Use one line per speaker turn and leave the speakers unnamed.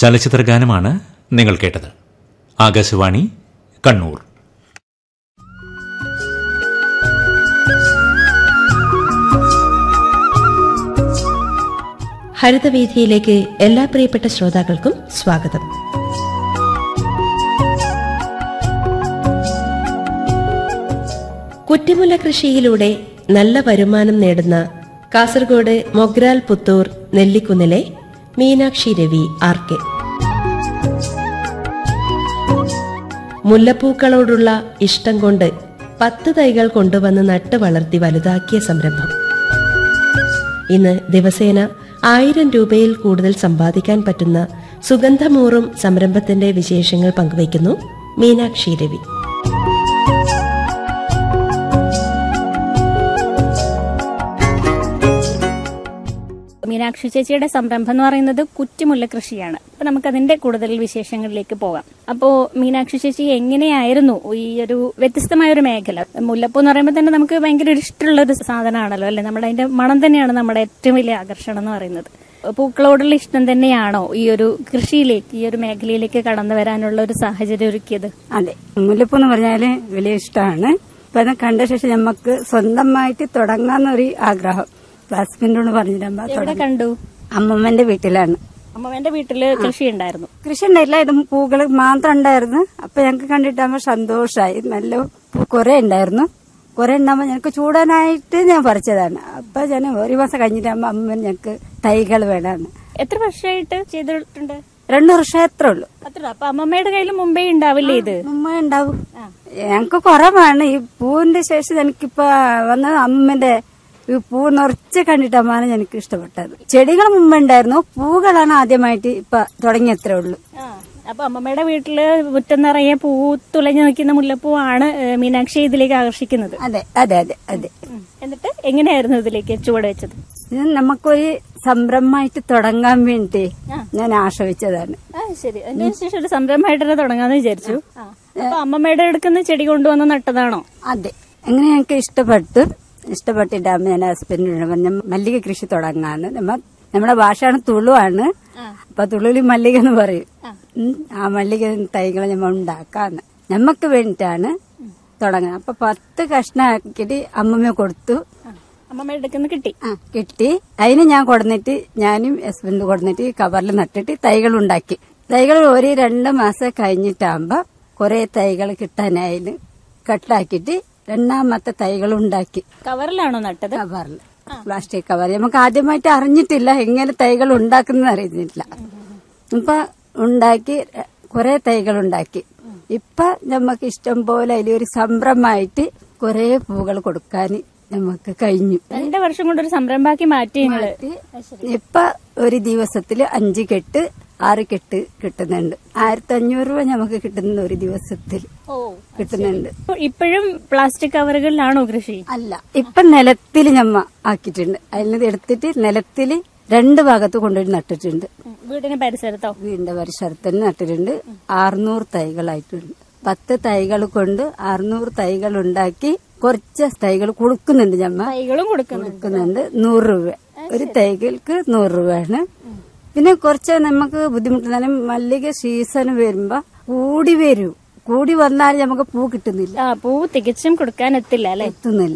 ചലച്ചിത്ര ഗാനമാണ് നിങ്ങൾ കേട്ടത് ആകാശവാണി കണ്ണൂർ
ഹരിതവേദിയിലേക്ക് എല്ലാ പ്രിയപ്പെട്ട ശ്രോതാക്കൾക്കും സ്വാഗതം കുറ്റിമുല്ല കൃഷിയിലൂടെ നല്ല വരുമാനം നേടുന്ന കാസർഗോഡ് മൊഗ്രാൽ പുത്തൂർ നെല്ലിക്കുന്നിലെ മീനാക്ഷി രവി ആർ കെ മുല്ലപ്പൂക്കളോടുള്ള ഇഷ്ടം കൊണ്ട് പത്ത് തൈകൾ കൊണ്ടുവന്ന് നട്ട് വളർത്തി വലുതാക്കിയ സംരംഭം ഇന്ന് ദിവസേന ആയിരം രൂപയിൽ കൂടുതൽ സമ്പാദിക്കാൻ പറ്റുന്ന സുഗന്ധമൂറും സംരംഭത്തിന്റെ വിശേഷങ്ങൾ പങ്കുവയ്ക്കുന്നു മീനാക്ഷി രവി
മീനാക്ഷി ചേച്ചിയുടെ സംരംഭം എന്ന് പറയുന്നത് കുറ്റിമുല്ല കൃഷിയാണ് അപ്പൊ നമുക്ക് അതിന്റെ കൂടുതൽ വിശേഷങ്ങളിലേക്ക് പോകാം അപ്പോ മീനാക്ഷി ചേച്ചി എങ്ങനെയായിരുന്നു ഈ ഒരു വ്യത്യസ്തമായ ഒരു മേഖല മുല്ലപ്പൂ എന്ന് പറയുമ്പോൾ തന്നെ നമുക്ക് ഭയങ്കര ഒരു ഇഷ്ടമുള്ള ഒരു സാധനമാണല്ലോ അല്ലെ നമ്മുടെ അതിന്റെ മണം തന്നെയാണ് നമ്മുടെ ഏറ്റവും വലിയ ആകർഷണം എന്ന് പറയുന്നത് പൂക്കളോടുള്ള ഇഷ്ടം തന്നെയാണോ ഈ ഒരു കൃഷിയിലേക്ക് ഈ ഒരു മേഖലയിലേക്ക് കടന്നു വരാനുള്ള ഒരു സാഹചര്യം ഒരുക്കിയത്
അതെ മുല്ലപ്പൂ എന്ന് പറഞ്ഞാല് വലിയ ഇഷ്ടമാണ് അപ്പൊ അത് കണ്ട ശേഷം നമുക്ക് സ്വന്തമായിട്ട് തുടങ്ങാന്നൊരു ആഗ്രഹം ഹസ്ബൻഡോട് പറഞ്ഞിട്ട്
എവിടെ കണ്ടു
അമ്മമ്മന്റെ വീട്ടിലാണ്
അമ്മമ്മന്റെ വീട്ടില് കൃഷി ഉണ്ടായിരുന്നു
കൃഷി ഉണ്ടായില്ല ഇത് പൂകൾ മാത്രം ഉണ്ടായിരുന്നു അപ്പൊ ഞങ്ങൾക്ക് കണ്ടിട്ടാകുമ്പോ സന്തോഷമായി നല്ല പൂ കുറെ ഉണ്ടായിരുന്നു കുറെ ഉണ്ടാകുമ്പോ ഞങ്ങൾക്ക് ചൂടാനായിട്ട് ഞാൻ പറിച്ചതാണ് അപ്പൊ ഞാൻ ഒരു മാസം കഴിഞ്ഞിട്ടാകുമ്പോ അമ്മ ഞങ്ങൾക്ക് തൈകൾ വേണമെന്ന്
എത്ര വർഷമായിട്ട് ചെയ്തിട്ടുണ്ട്
രണ്ടു വർഷം എത്ര ഉള്ളൂ
അത്ര അപ്പൊ അമ്മമ്മയുടെ കയ്യിൽ മുമ്പേ ഉണ്ടാവില്ലേ ഇത്
അമ്മ ഉണ്ടാവും ഞങ്ങൾക്ക് കുറവാണ് ഈ പൂവിന്റെ ശേഷം എനിക്കിപ്പോ വന്നത് അമ്മന്റെ ഈ പൂ നിറച്ച് കണ്ടിട്ടമ്മാണ് എനിക്ക് ഇഷ്ടപ്പെട്ടത് ചെടികൾ മുമ്പ് ഉണ്ടായിരുന്നു പൂകളാണ് ആദ്യമായിട്ട് ഇപ്പൊ തുടങ്ങിയത്രേ ഉള്ളൂ
ആ, അപ്പൊ അമ്മമ്മയുടെ വീട്ടില് മുറ്റം നിറയെ പൂ തുളഞ്ഞു നിൽക്കുന്ന മുല്ലപ്പൂവാണ് ഏ, മീനാക്ഷി ഇതിലേക്ക് ആകർഷിക്കുന്നത്
അതെ അതെ അതെ അതെ
ഉം. എന്നിട്ട് എങ്ങനെയായിരുന്നു ഇതിലേക്ക് ചുവട് വെച്ചത്
ഇത് നമുക്കൊരു സംരംഭമായിട്ട് തുടങ്ങാൻ വേണ്ടി ഞാൻ ആശ്രയിച്ചതാണ്
ആ ശരി അതിനുശേഷം ഒരു സംരംഭമായിട്ട് തന്നെ തുടങ്ങാന്ന് വിചാരിച്ചു ആ. അപ്പൊ അമ്മമ്മയുടെ എടുക്കുന്ന ചെടി കൊണ്ടുവന്ന് നട്ടതാണോ
അതെ അങ്ങനെ ഞങ്ങൾക്ക് ഇഷ്ടപ്പെട്ടു ഇഷ്ടപ്പെട്ടിട്ടാകുമ്പോ ഞാൻ ഹസ്ബൻഡിനോട് പറഞ്ഞു മല്ലിക കൃഷി തുടങ്ങാന്ന് നമ്മ നമ്മുടെ ഭാഷയാണ് തുളുവാണ് അപ്പൊ തുളുവിൽ മല്ലിക എന്ന് പറയും ഉം, ആ മല്ലിക തൈകൾ നമ്മൾ ഉണ്ടാക്കാന്ന് നമുക്ക് വേണ്ടിയിട്ടാണ് തുടങ്ങുന്നത് അപ്പൊ പത്ത് കഷ്ണാക്കിയിട്ട് അമ്മമ്മ കൊടുത്തു
അമ്മമ്മ എടുക്കുന്ന കിട്ടി
ആ കിട്ടി അതിന് ഞാൻ കൊടുന്നിട്ട് ഞാനും ഹസ്ബൻഡ് കൊടുന്നിട്ട് കവറിൽ നട്ടിട്ട് തൈകൾ ഉണ്ടാക്കി തൈകൾ ഒരു രണ്ട് മാസം കഴിഞ്ഞിട്ടാകുമ്പോ കുറെ തൈകൾ കിട്ടാനായാലും കട്ടാക്കിയിട്ട് രണ്ടാമത്തെ തൈകൾ ഉണ്ടാക്കി
കവറിലാണോ നട്ടത്
കവറിൽ പ്ലാസ്റ്റിക് കവർ നമുക്ക് ആദ്യമായിട്ട് അറിഞ്ഞിട്ടില്ല എങ്ങനെ തൈകൾ ഉണ്ടാക്കുന്നത് അറിയുന്നില്ല ഇപ്പൊ ഉണ്ടാക്കി കുറെ തൈകൾ ഉണ്ടാക്കി ഇപ്പൊ നമുക്ക് ഇഷ്ടം പോലെ അതിലൊരു സംരംഭമായിട്ട് കുറെ പൂകൾ കൊടുക്കാൻ നമുക്ക് കഴിഞ്ഞു
രണ്ട് വർഷം കൊണ്ട് ഒരു സംരംഭമാക്കി മാറ്റി നിങ്ങള്
ഇപ്പൊ ഒരു ദിവസത്തില് അഞ്ച് കെട്ട് ആറ് കെട്ട് കിട്ടുന്നുണ്ട് ആയിരത്തി അഞ്ഞൂറ് രൂപ നമുക്ക് കിട്ടുന്ന ഒരു ദിവസത്തിൽ
ഓ
കിട്ടുന്നുണ്ട്
അപ്പൊ ഇപ്പോഴും പ്ലാസ്റ്റിക് കവറുകളിലാണോ കൃഷി
അല്ല ഇപ്പൊ നിലത്തിൽ ഞമ്മ ആക്കിയിട്ടുണ്ട് അതിൽ നിന്ന് എടുത്തിട്ട് നിലത്തില് രണ്ട് ഭാഗത്ത് കൊണ്ടുപോയി നട്ടിട്ടുണ്ട്
ഉം. വീടിന് പരിസരത്തോ
വീടിന്റെ പരിസരത്ത് തന്നെ നട്ടിട്ടുണ്ട് ആറുനൂറ് തൈകളായിട്ടുണ്ട് പത്ത് തൈകൾ കൊണ്ട് അറുന്നൂറ് തൈകൾ ഉണ്ടാക്കി കുറച്ച് തൈകൾ കൊടുക്കുന്നുണ്ട് ഞമ്മ
തൈകളും കൊടുക്കുന്നു
കൊടുക്കുന്നുണ്ട് നൂറ് രൂപ ഒരു തൈകൾക്ക് നൂറ് രൂപയാണ് പിന്നെ കുറച്ച് നമുക്ക് ബുദ്ധിമുട്ടുന്നാലും മല്ലിക സീസൺ വരുമ്പോ കൂടി വരൂ കൂടി വന്നാൽ നമുക്ക് പൂ കിട്ടുന്നില്ല
ആ പൂ തികച്ചും കൊടുക്കാൻ എത്തില്ല അല്ലെ
എത്തുന്നില്ല